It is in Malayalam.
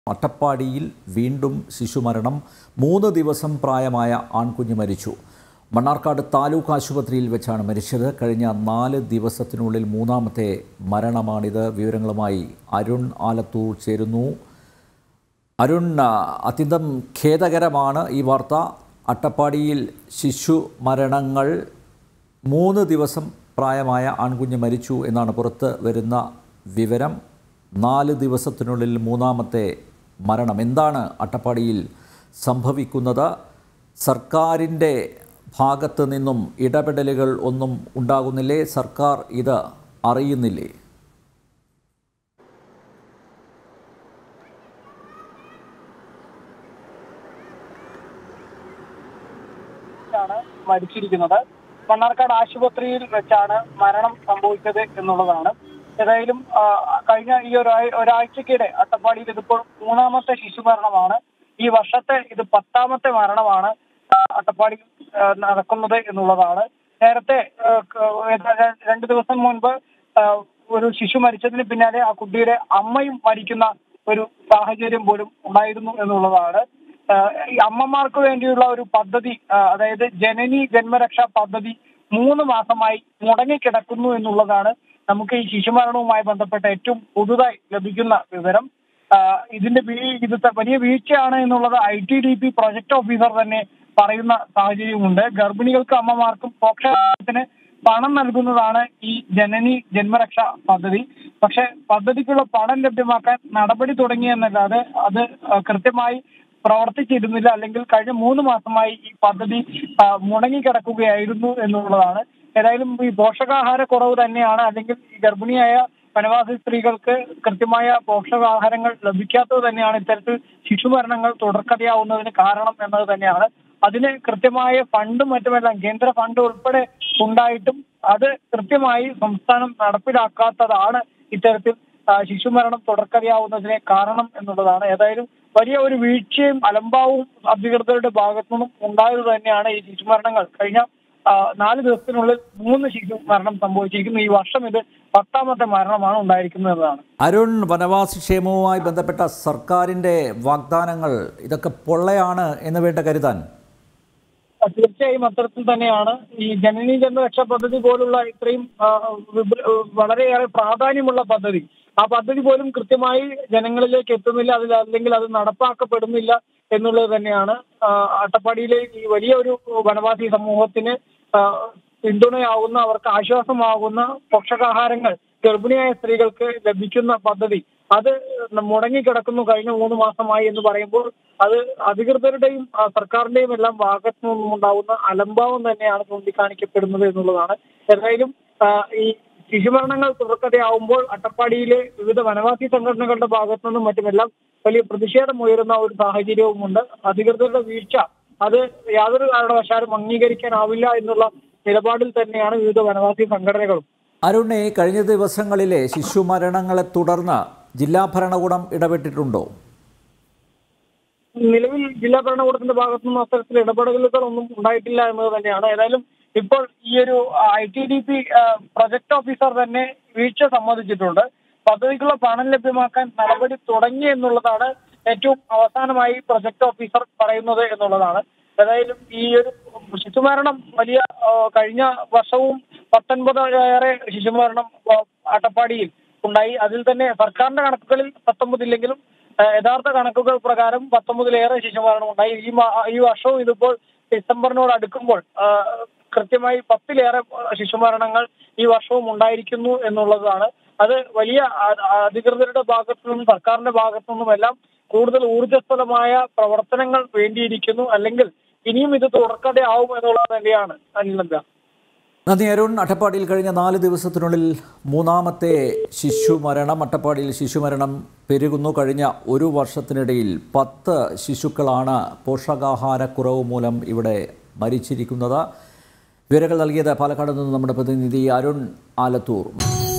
അട്ടപ്പാടിയിൽ വീണ്ടും ശിശുമരണം മൂന്ന് ദിവസം പ്രായമായ ആൺകുഞ്ഞ് മരിച്ചു മണ്ണാർക്കാട് താലൂക്ക് ആശുപത്രിയിൽ വെച്ചാണ് മരിച്ചത് കഴിഞ്ഞ നാല് ദിവസത്തിനുള്ളിൽ മൂന്നാമത്തെ മരണമാണിത് വിവരങ്ങളുമായി അരുൺ ആലത്തൂർ ചേരുന്നു അരുൺ ആ, അത്യന്തം ഖേദകരമാണ് ഈ വാർത്ത അട്ടപ്പാടിയിൽ ശിശു മരണങ്ങൾ മൂന്ന് ദിവസം പ്രായമായ ആൺകുഞ്ഞ് മരിച്ചു എന്നാണ് പുറത്ത് വരുന്ന വിവരം നാല് ദിവസത്തിനുള്ളിൽ മൂന്നാമത്തെ മരണം എന്താണ് അട്ടപ്പാടിയിൽ സംഭവിക്കുന്നത് സർക്കാരിൻ്റെ ഭാഗത്ത് നിന്നും ഇടപെടലുകൾ ഒന്നും ഉണ്ടാകുന്നില്ലേ സർക്കാർ ഇത് അറിയുന്നില്ലേ ആണ് മരിച്ചിരിക്കുന്നത് മണ്ണാർക്കാട് ആശുപത്രിയിൽ വെച്ചാണ് മരണം സംഭവിച്ചത് എന്നുള്ളതാണ് ഏതായാലും ആ, കഴിഞ്ഞ ഈ ഒരാ- ഒരാഴ്ചക്കിടെ അട്ടപ്പാടിയിൽ ഇതിപ്പോൾ മൂന്നാമത്തെ ശിശുമരണമാണ് ഈ വർഷത്തെ ഇത് പത്താമത്തെ മരണമാണ് ആ, അട്ടപ്പാടിയിൽ ആ, നടക്കുന്നത് എന്നുള്ളതാണ് നേരത്തെ ആ, ക- ഏതാ- രണ്ട് ദിവസം മുൻപ് ആ, ഒരു ശിശു മരിച്ചതിന് പിന്നാലെ ആ കുട്ടിയുടെ അമ്മയും മരിക്കുന്ന ഒരു സാഹചര്യം പോലും ഉണ്ടായിരുന്നു എന്നുള്ളതാണ് ആഹ് ഈ അമ്മമാർക്ക് വേണ്ടിയുള്ള ഒരു പദ്ധതി ആഹ് അതായത് ജനനി ജന്മരക്ഷാ പദ്ധതി മൂന്ന് മാസമായി മുടങ്ങിക്കിടക്കുന്നു എന്നുള്ളതാണ് നമുക്ക് ഈ ശിശുമരണവുമായി ബന്ധപ്പെട്ട ഏറ്റവും പുതുതായി ലഭിക്കുന്ന വിവരം ആഹ് ഇതിന്റെ വീ- ഇത് ത- വലിയ വീഴ്ചയാണ് എന്നുള്ളത് I T D P project officer തന്നെ പറയുന്ന സാഹചര്യമുണ്ട് ഗർഭിണികൾക്കും അമ്മമാർക്കും പോക്ഷത്തിന് പണം നൽകുന്നതാണ് ഈ ജനനി ജന്മരക്ഷാ പദ്ധതി പക്ഷെ പദ്ധതിക്കുള്ള പണം ലഭ്യമാക്കാൻ നടപടി തുടങ്ങിയെന്നല്ലാതെ അത് ആഹ് കൃത്യമായി പ്രവർത്തിച്ചിരുന്നില്ല അല്ലെങ്കിൽ കഴിഞ്ഞ മൂന്ന് മാസമായി ഈ പദ്ധതി ആ, മുടങ്ങിക്കിടക്കുകയായിരുന്നു എന്നുള്ളതാണ് ഏതായാലും ഈ പോഷകാഹാര കുറവ് തന്നെയാണ് അല്ലെങ്കിൽ ഈ ഗർഭിണിയായ വനവാസി സ്ത്രീകൾക്ക് കൃത്യമായ പോഷകാഹാരങ്ങൾ ലഭിക്കാത്തത് തന്നെയാണ് ഇത്തരത്തിൽ ശിശുമരണങ്ങൾ തുടർക്കഥയാവുന്നതിന് കാരണം എന്നത് തന്നെയാണ് അതിന് കൃത്യമായ ഫണ്ടും മറ്റുമെല്ലാം കേന്ദ്ര ഫണ്ട് ഉൾപ്പെടെ ഉണ്ടായിട്ടും അത് കൃത്യമായി സംസ്ഥാനം നടപ്പിലാക്കാത്തതാണ് ഇത്തരത്തിൽ ആ, ശിശുമരണം തുടർക്കഥയാവുന്നതിന് കാരണം എന്നുള്ളതാണ് ഏതായാലും വലിയ ഒരു വീഴ്ചയും അലംഭാവവും അധികൃതരുടെ ഭാഗത്തു നിന്നും ഉണ്ടായത് തന്നെയാണ് ഈ ശിശുമരണങ്ങൾ കഴിഞ്ഞ ആ, നാല് ദിവസത്തിനുള്ളിൽ മൂന്ന് ശിശു മരണം സംഭവിച്ചിരിക്കുന്നു ഈ വർഷം ഇത് പത്താമത്തെ മരണമാണ് ഉണ്ടായിരിക്കുന്നത് എന്നതാണ് അരുൺ വനവാസി ക്ഷേമവുമായി ബന്ധപ്പെട്ട സർക്കാരിൻ്റെ വാഗ്ദാനങ്ങൾ ഇതൊക്കെ പൊള്ളയാണ് എന്ന് വേണ്ട കരുതാൻ ആ, തീർച്ചയായും അത്തരത്തിൽ തന്നെയാണ് ഈ ജനനി ജന്മരക്ഷാ പദ്ധതി പോലുള്ള ഇത്രയും ആ, വിപുല- വളരെയേറെ പ്രാധാന്യമുള്ള പദ്ധതി ആ പദ്ധതി പോലും കൃത്യമായി ജനങ്ങളിലേക്ക് എത്തുന്നില്ല അതിൽ അല്ലെങ്കിൽ അത് നടപ്പാക്കപ്പെടുന്നില്ല എന്നുള്ളത് തന്നെയാണ് ആ, അട്ടപ്പാടിയിലെ ഈ വലിയ ഒരു വനവാസി സമൂഹത്തിന് ആ, പിന്തുണയാവുന്ന അവർക്ക് ആശ്വാസമാകുന്ന പോഷകാഹാരങ്ങൾ ഗർഭിണിയായ സ്ത്രീകൾക്ക് ലഭിക്കുന്ന പദ്ധതി അത് മുടങ്ങിക്കിടക്കുന്നു കഴിഞ്ഞ മൂന്ന് മാസമായി എന്ന് പറയുമ്പോൾ അത് അധികൃതരുടെയും ആ, സർക്കാരിന്റെയും എല്ലാം ഭാഗത്തു നിന്നും ഉണ്ടാവുന്ന അലംഭാവം തന്നെയാണ് ചൂണ്ടിക്കാണിക്കപ്പെടുന്നത് എന്നുള്ളതാണ് ഏതായാലും ആ, ഈ ശിശുമരണങ്ങൾ തുടർക്കഥയാവുമ്പോൾ അട്ടപ്പാടിയിലെ വിവിധ വനവാസി സംഘടനകളുടെ ഭാഗത്തു നിന്നും മറ്റുമെല്ലാം വലിയ പ്രതിഷേധം ഉയരുന്ന ഒരു സാഹചര്യവുമുണ്ട് അധികൃതരുടെ വീഴ്ച അത് യാതൊരു കാരണവശാലും അംഗീകരിക്കാനാവില്ല എന്നുള്ള നിലപാടിൽ തന്നെയാണ് വിവിധ വനവാസി സംഘടനകളും അരുണെ കഴിഞ്ഞ ദിവസങ്ങളിലെ ശിശുമരണങ്ങളെ തുടർന്ന് ജില്ലാ ഭരണകൂടം ഇടപെട്ടിട്ടുണ്ടോ നിലവിൽ ജില്ലാ ഭരണകൂടത്തിന്റെ ഭാഗത്തു നിന്നും അത്തരത്തിൽ ഇടപെടലുകൾ ഒന്നും ഉണ്ടായിട്ടില്ല എന്നത് തന്നെയാണ് ഏതായാലും ഇപ്പോൾ ഈ ഒരു I T D P project officer തന്നെ വീഴ്ച സമ്മതിച്ചിട്ടുണ്ട് പദ്ധതിക്കുള്ള പണം ലഭ്യമാക്കാൻ നടപടി തുടങ്ങി എന്നുള്ളതാണ് ഏറ്റവും അവസാനമായി പ്രൊജക്ട് ഓഫീസർ പറയുന്നത് എന്നുള്ളതാണ് ഏതായാലും ഈ ഒരു ശിശുമരണം വലിയ ആ, കഴിഞ്ഞ വർഷവും പത്തൊൻപതിലേറെ ശിശുമരണം ആ, അട്ടപ്പാടിയിൽ ഉണ്ടായി അതിൽ തന്നെ സർക്കാരിന്റെ കണക്കുകളിൽ പത്തൊമ്പതില്ലെങ്കിലും ആ, യഥാർത്ഥ കണക്കുകൾ പ്രകാരം പത്തൊമ്പതിലേറെ ശിശുമരണം ഉണ്ടായി ഈ മാ- ഈ വർഷവും ഇതിപ്പോൾ ഡിസംബറിനോട് അടുക്കുമ്പോൾ ആ, കൃത്യമായി പത്തിലേറെ ശിശുമരണങ്ങൾ ഈ വർഷവും ഉണ്ടായിരിക്കുന്നു എന്നുള്ളതാണ് അത് വലിയ അ- അധികൃതരുടെ ഭാഗത്തു നിന്നും സർക്കാരിന്റെ ഭാഗത്തു നിന്നും എല്ലാം കൂടുതൽ ഊർജ്ജസ്വലമായ പ്രവർത്തനങ്ങൾ വേണ്ടിയിരിക്കുന്നു അല്ലെങ്കിൽ ഇനിയും ഇത് തുടർക്കഥയാവും എന്നുള്ളത് തന്നെയാണ് അനിലന്ത നന്ദി അരുൺ അട്ടപ്പാടിയിൽ കഴിഞ്ഞ നാല് ദിവസത്തിനുള്ളിൽ മൂന്നാമത്തെ ശിശുമരണം അട്ടപ്പാടിയിൽ ശിശുമരണം പെരുകുന്നു കഴിഞ്ഞ ഒരു വർഷത്തിനിടയിൽ പത്ത് ശിശുക്കളാണ് പോഷകാഹാരക്കുറവ് മൂലം ഇവിടെ മരിച്ചിരിക്കുന്നത് വിവരങ്ങൾ നൽകിയത് പാലക്കാട് നിന്ന് നമ്മുടെ പ്രതിനിധി അരുൺ ആലത്തൂർ